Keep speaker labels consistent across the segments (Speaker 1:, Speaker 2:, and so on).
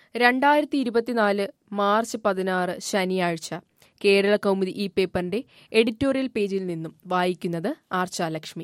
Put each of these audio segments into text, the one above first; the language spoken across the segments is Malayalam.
Speaker 1: രണ്ടായിരത്തി ഇരുപത്തിനാല് മാർച്ച് പതിനാറ് ശനിയാഴ്ച കേരള കൗമുദി ഈ പേപ്പറിന്റെ എഡിറ്റോറിയൽ പേജിൽ നിന്നും വായിക്കുന്നത് ആർച്ചാലക്ഷ്മി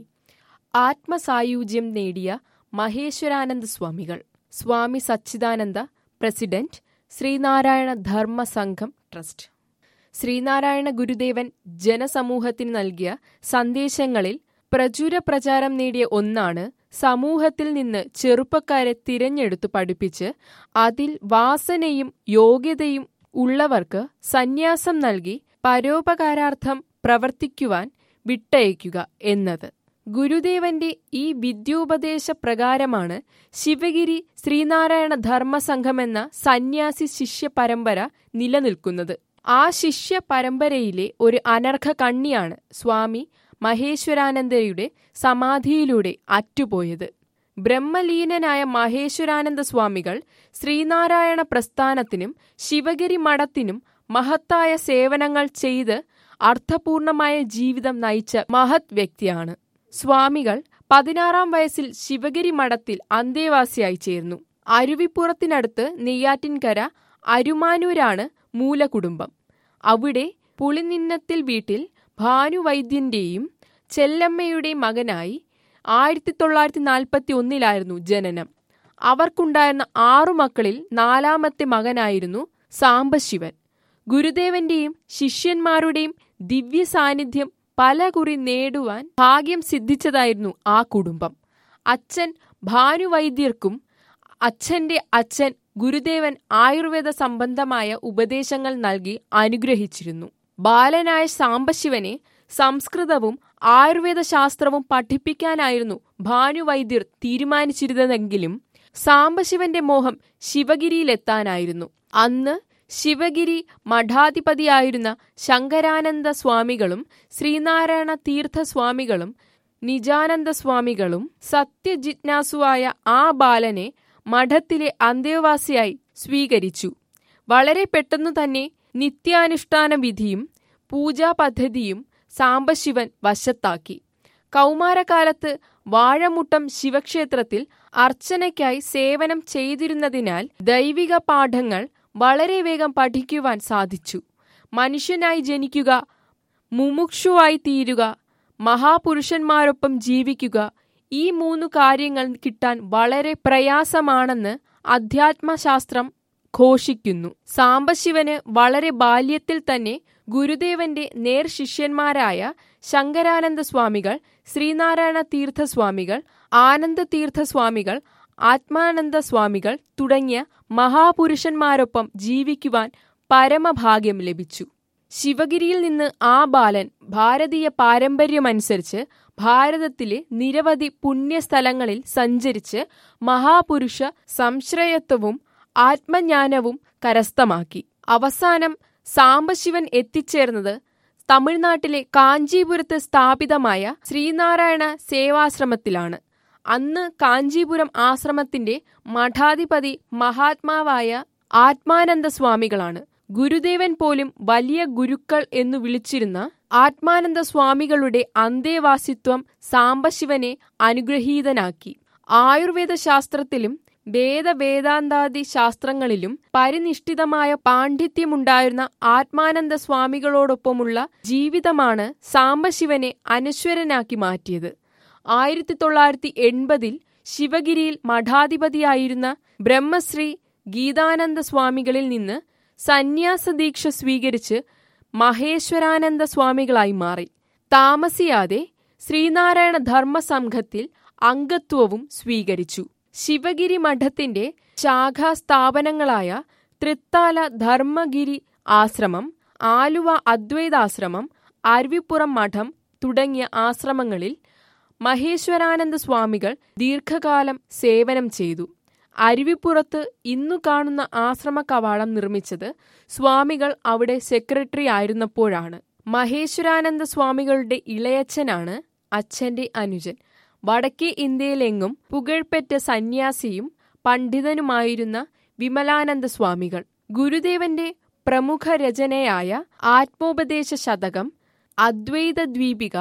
Speaker 1: ആത്മസായുജ്യം നേടിയ മഹേശ്വരാനന്ദ സ്വാമികൾ സ്വാമി സച്ചിദാനന്ദ പ്രസിഡന്റ് ശ്രീനാരായണ ധർമ്മ സംഘം ട്രസ്റ്റ് ശ്രീനാരായണ ഗുരുദേവൻ ജനസമൂഹത്തിന് നൽകിയ സന്ദേശങ്ങളിൽ പ്രചുര പ്രചാരം നേടിയ ഒന്നാണ് സമൂഹത്തിൽ നിന്ന് ചെറുപ്പക്കാരെ തിരഞ്ഞെടുത്തു പഠിപ്പിച്ച് അതിൽ വാസനയും യോഗ്യതയും ഉള്ളവർക്ക് സന്യാസം നൽകി പരോപകാരാർത്ഥം പ്രവർത്തിക്കുവാൻ വിട്ടയക്കുക എന്നത് ഗുരുദേവന്റെ ഈ വിദ്യോപദേശ പ്രകാരമാണ് ശിവഗിരി ശ്രീനാരായണ ധർമ്മസംഘമെന്ന സന്യാസി ശിഷ്യ പരമ്പര നിലനിൽക്കുന്നത് ആ ശിഷ്യ പരമ്പരയിലെ ഒരു അനർഘ കണ്ണിയാണ് സ്വാമി മഹേശ്വരാനന്ദയുടെ സമാധിയിലൂടെ അറ്റുപോയത് ബ്രഹ്മലീനനായ മഹേശ്വരാനന്ദ സ്വാമികൾ ശ്രീനാരായണ പ്രസ്ഥാനത്തിനും ശിവഗിരി മഠത്തിനും മഹത്തായ സേവനങ്ങൾ ചെയ്ത് അർത്ഥപൂർണമായ ജീവിതം നയിച്ച മഹത് വ്യക്തിയാണ് സ്വാമികൾ പതിനാറാം വയസ്സിൽ ശിവഗിരി മഠത്തിൽ അന്തേവാസിയായി ചേർന്നു അരുവിപ്പുറത്തിനടുത്ത് നെയ്യാറ്റിൻകര അരുമാനൂരാണ് മൂലകുടുംബം അവിടെ പുളിനിന്നത്തിൽ വീട്ടിൽ ഭാനുവൈദ്യന്റെയും ചെല്ലമ്മയുടെയും മകനായി ആയിരത്തി തൊള്ളായിരത്തി നാൽപ്പത്തി ഒന്നിലായിരുന്നു ജനനം അവർക്കുണ്ടായിരുന്ന ആറു മക്കളിൽ നാലാമത്തെ മകനായിരുന്നു സാംബശിവൻ ഗുരുദേവന്റെയും ശിഷ്യന്മാരുടെയും ദിവ്യ സാന്നിധ്യം പലകുറി നേടുവാൻ ഭാഗ്യം സിദ്ധിച്ചതായിരുന്നു ആ കുടുംബം അച്ഛൻ ഭാനുവൈദ്യർക്കും അച്ഛന്റെ അച്ഛൻ ഗുരുദേവൻ ആയുർവേദ സംബന്ധമായ ഉപദേശങ്ങൾ നൽകി അനുഗ്രഹിച്ചിരുന്നു ബാലനായ സാംബശിവനെ സംസ്കൃതവും ആയുർവേദ ശാസ്ത്രവും പഠിപ്പിക്കാനായിരുന്നു ഭാനുവൈദ്യർ തീരുമാനിച്ചിരുന്നതെങ്കിലും സാംബശിവന്റെ മോഹം ശിവഗിരിയിലെത്താനായിരുന്നു അന്ന് ശിവഗിരി മഠാധിപതിയായിരുന്ന ശങ്കരാനന്ദ സ്വാമികളും ശ്രീനാരായണ തീർത്ഥ സ്വാമികളും നിജാനന്ദ സ്വാമികളും സത്യജിജ്ഞാസുവായ ആ ബാലനെ മഠത്തിലെ അന്തേവാസിയായി സ്വീകരിച്ചു വളരെ പെട്ടെന്നു തന്നെ നിത്യാനുഷ്ഠാന വിധിയും പൂജാപദ്ധതിയും സാംബശിവൻ വശത്താക്കി കൗമാരകാലത്ത് വാഴമുട്ടം ശിവക്ഷേത്രത്തിൽ അർച്ചനയ്ക്കായി സേവനം ചെയ്തിരുന്നതിനാൽ ദൈവിക പാഠങ്ങൾ വളരെ വേഗം പഠിക്കുവാൻ സാധിച്ചു മനുഷ്യനായി ജനിക്കുക മുമുക്ഷുവായി തീരുക മഹാപുരുഷന്മാരൊപ്പം ജീവിക്കുക ഈ മൂന്നു കാര്യങ്ങൾ കിട്ടാൻ വളരെ പ്രയാസമാണെന്ന് അധ്യാത്മശാസ്ത്രം ഘോഷിക്കുന്നു സാംബശിവന് വളരെ ബാല്യത്തിൽ തന്നെ ഗുരുദേവന്റെ നേർശിഷ്യന്മാരായ ശങ്കരാനന്ദ സ്വാമികൾ ശ്രീനാരായണ തീർത്ഥ സ്വാമികൾ ആനന്ദ തീർത്ഥ സ്വാമികൾ ആത്മാനന്ദ സ്വാമികൾ തുടങ്ങിയ മഹാപുരുഷന്മാരൊപ്പം ജീവിക്കുവാൻ പരമഭാഗ്യം ലഭിച്ചു ശിവഗിരിയിൽ നിന്ന് ആ ബാലൻ ഭാരതീയ പാരമ്പര്യമനുസരിച്ച് ഭാരതത്തിലെ നിരവധി പുണ്യസ്ഥലങ്ങളിൽ സഞ്ചരിച്ച് മഹാപുരുഷ സംശ്രയത്വവും ആത്മജ്ഞാനവും കരസ്ഥമാക്കി അവസാനം സാംബശിവൻ എത്തിച്ചേർന്നത് തമിഴ്നാട്ടിലെ കാഞ്ചീപുരത്ത് സ്ഥാപിതമായ ശ്രീനാരായണ സേവാശ്രമത്തിലാണ് അന്ന് കാഞ്ചീപുരം ആശ്രമത്തിന്റെ മഠാധിപതി മഹാത്മാവായ ആത്മാനന്ദ സ്വാമികളാണ് ഗുരുദേവൻ പോലും വലിയ ഗുരുക്കൾ എന്നു വിളിച്ചിരുന്ന ആത്മാനന്ദ സ്വാമികളുടെ അന്തേവാസിത്വം സാംബശിവനെ അനുഗ്രഹീതനാക്കി ആയുർവേദ ശാസ്ത്രത്തിലും വേദവേദാന്താദി ശാസ്ത്രങ്ങളിലും പരിനിഷ്ഠിതമായ പാണ്ഡിത്യമുണ്ടായിരുന്ന ആത്മാനന്ദ സ്വാമികളോടൊപ്പമുള്ള ജീവിതമാണ് സാംബശിവനെ അനശ്വരനാക്കി മാറ്റിയത് ആയിരത്തി തൊള്ളായിരത്തി എൺപതിൽ ശിവഗിരിയിൽ മഠാധിപതിയായിരുന്ന ബ്രഹ്മശ്രീ ഗീതാനന്ദ സ്വാമികളിൽ നിന്ന് സന്യാസദീക്ഷ സ്വീകരിച്ച് മഹേശ്വരാനന്ദ സ്വാമികളായി മാറി താമസിയാതെ ശ്രീനാരായണ ധർമ്മ സംഘത്തിൽ അംഗത്വവും സ്വീകരിച്ചു ശിവഗിരി മഠത്തിന്റെ ശാഖാസ്ഥാപനങ്ങളായ തൃത്താല ധർമ്മഗിരി ആശ്രമം ആലുവ അദ്വൈതാശ്രമം അരുവിപ്പുറം മഠം തുടങ്ങിയ ആശ്രമങ്ങളിൽ മഹേശ്വരാനന്ദ സ്വാമികൾ ദീർഘകാലം സേവനം ചെയ്തു അരുവിപ്പുറത്ത് ഇന്നു കാണുന്ന ആശ്രമ കവാടം നിർമ്മിച്ചത് സ്വാമികൾ അവിടെ സെക്രട്ടറി ആയിരുന്നപ്പോഴാണ് മഹേശ്വരാനന്ദ സ്വാമികളുടെ ഇളയച്ചനാണ് അച്ഛന്റെ അനുജൻ വടക്കേ ഇന്ത്യയിലെങ്ങും പുകഴ്പെറ്റ സന്യാസിയും പണ്ഡിതനുമായിരുന്ന വിമലാനന്ദ സ്വാമികൾ ഗുരുദേവന്റെ പ്രമുഖ രചനയായ ആത്മോപദേശ ശതകം അദ്വൈത ദ്വീപിക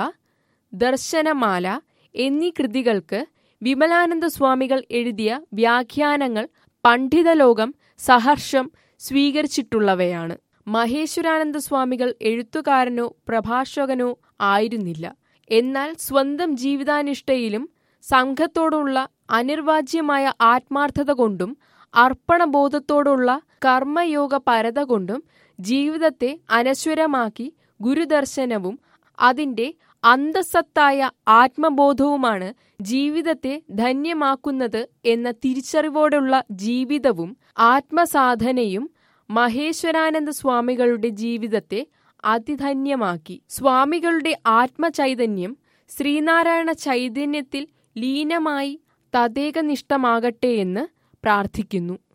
Speaker 1: ദർശനമാല എന്നീ കൃതികൾക്ക് വിമലാനന്ദ സ്വാമികൾ എഴുതിയ വ്യാഖ്യാനങ്ങൾ പണ്ഡിതലോകം സഹർഷം സ്വീകരിച്ചിട്ടുള്ളവയാണ് മഹേശ്വരാനന്ദ സ്വാമികൾ എഴുത്തുകാരനോ പ്രഭാഷകനോ ആയിരുന്നില്ല എന്നാൽ സ്വന്തം ജീവിതാനിഷ്ഠയിലും സംഘത്തോടുള്ള അനിർവാജ്യമായ ആത്മാർത്ഥത കൊണ്ടും അർപ്പണബോധത്തോടുള്ള കർമ്മയോഗ പരത കൊണ്ടും ജീവിതത്തെ അനശ്വരമാക്കി ഗുരുദർശനവും അതിന്റെ അന്തസത്തായ ആത്മബോധവുമാണ് ജീവിതത്തെ ധന്യമാക്കുന്നത് എന്ന തിരിച്ചറിവോടുള്ള ജീവിതവും ആത്മസാധനയും മഹേശ്വരാനന്ദ സ്വാമികളുടെ ജീവിതത്തെ അതിധന്യമാക്കി സ്വാമികളുടെ ആത്മചൈതന്യം ശ്രീനാരായണ ചൈതന്യത്തിൽ ലീനമായി തദേകനിഷ്ഠമാകട്ടെയെന്ന് പ്രാർത്ഥിക്കുന്നു